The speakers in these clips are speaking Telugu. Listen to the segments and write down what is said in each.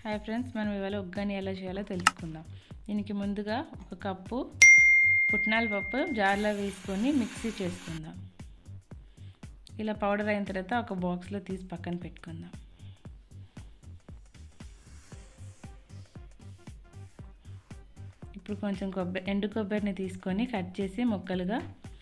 హాయ్ ఫ్రెండ్స్ మనం ఇవాళ ఉగ్గాని ఎలా చేయాలో తెలుసుకుందాం దీనికి ముందుగా ఒక కప్పు పుట్నాల పప్పు జార్లో వేసుకొని మిక్సీ చేసుకుందాం ఇలా పౌడర్ అయిన తర్వాత ఒక బాక్స్లో తీసి పక్కన పెట్టుకుందాం ఇప్పుడు కొంచెం కొబ్బరి ఎండు కొబ్బరిని తీసుకొని కట్ చేసి ముక్కలుగా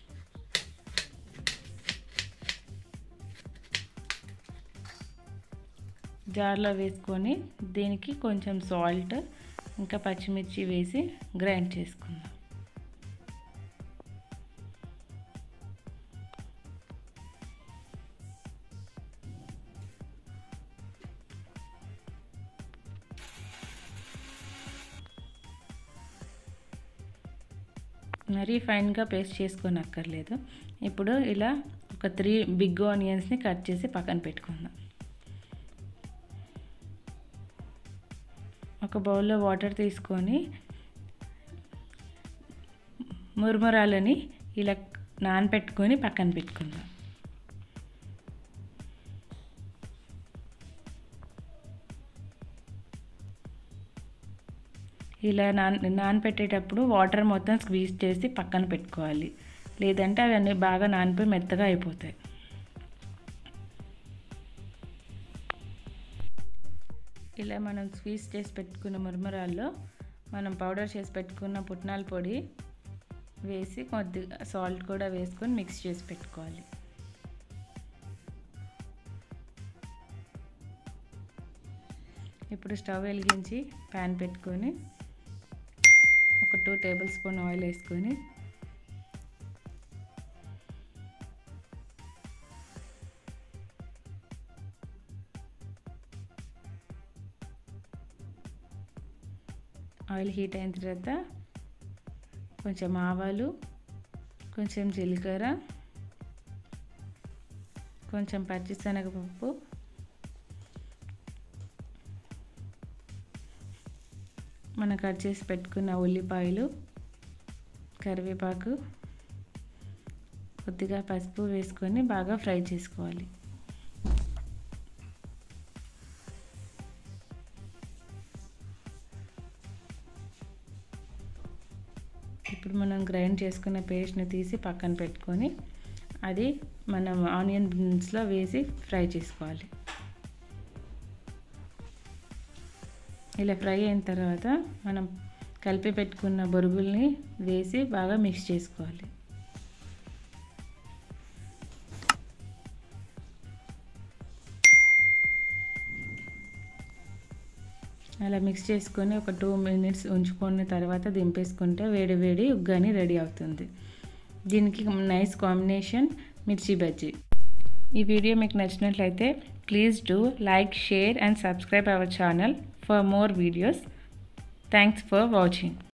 జార్లో వేసుకొని దీనికి కొంచెం సాల్ట్ ఇంకా పచ్చిమిర్చి వేసి గ్రైండ్ చేసుకుందాం మరీ ఫైన్గా పేస్ట్ చేసుకొని అక్కర్లేదు ఇప్పుడు ఇలా ఒక త్రీ బిగ్ ఆనియన్స్ని కట్ చేసి పక్కన పెట్టుకుందాం ఒక బౌల్లో వాటర్ తీసుకొని మురుమురాలని ఇలా నానపెట్టుకొని పక్కన పెట్టుకుందాం ఇలా నాన్ నానపెట్టేటప్పుడు వాటర్ మొత్తం స్క్వీజ్ చేసి పక్కన పెట్టుకోవాలి లేదంటే అవన్నీ బాగా నానిపోయి మెత్తగా అయిపోతాయి ఇలా మనం స్వీజ్ చేసి పెట్టుకున్న మురమరాల్లో మనం పౌడర్ చేసి పెట్టుకున్న పుట్నాల పొడి వేసి కొద్దిగా సాల్ట్ కూడా వేసుకొని మిక్స్ చేసి పెట్టుకోవాలి ఇప్పుడు స్టవ్ వెలిగించి ప్యాన్ పెట్టుకొని ఒక టూ టేబుల్ స్పూన్ ఆయిల్ వేసుకొని ఆయిల్ హీట్ అయిన తర్వాత కొంచెం ఆవాలు కొంచెం జీలకర్ర కొంచెం పచ్చిశనగపప్పు మనం కట్ చేసి పెట్టుకున్న ఉల్లిపాయలు కరివేపాకు కొద్దిగా పసుపు వేసుకొని బాగా ఫ్రై చేసుకోవాలి ఇప్పుడు మనం గ్రైండ్ చేసుకున్న పేస్ట్ని తీసి పక్కన పెట్టుకొని అది మనం ఆనియన్ బిన్స్లో వేసి ఫ్రై చేసుకోవాలి ఇలా ఫ్రై అయిన తర్వాత మనం కలిపి పెట్టుకున్న బొరుగుల్ని వేసి బాగా మిక్స్ చేసుకోవాలి అలా మిక్స్ చేసుకొని ఒక టూ మినిట్స్ ఉంచుకున్న తర్వాత దింపేసుకుంటే వేడి వేడి ఉగ్గాని రెడీ అవుతుంది దీనికి నైస్ కాంబినేషన్ మిర్చి బజ్జీ ఈ వీడియో మీకు నచ్చినట్లయితే please do like share and subscribe our channel for more videos. Thanks for watching.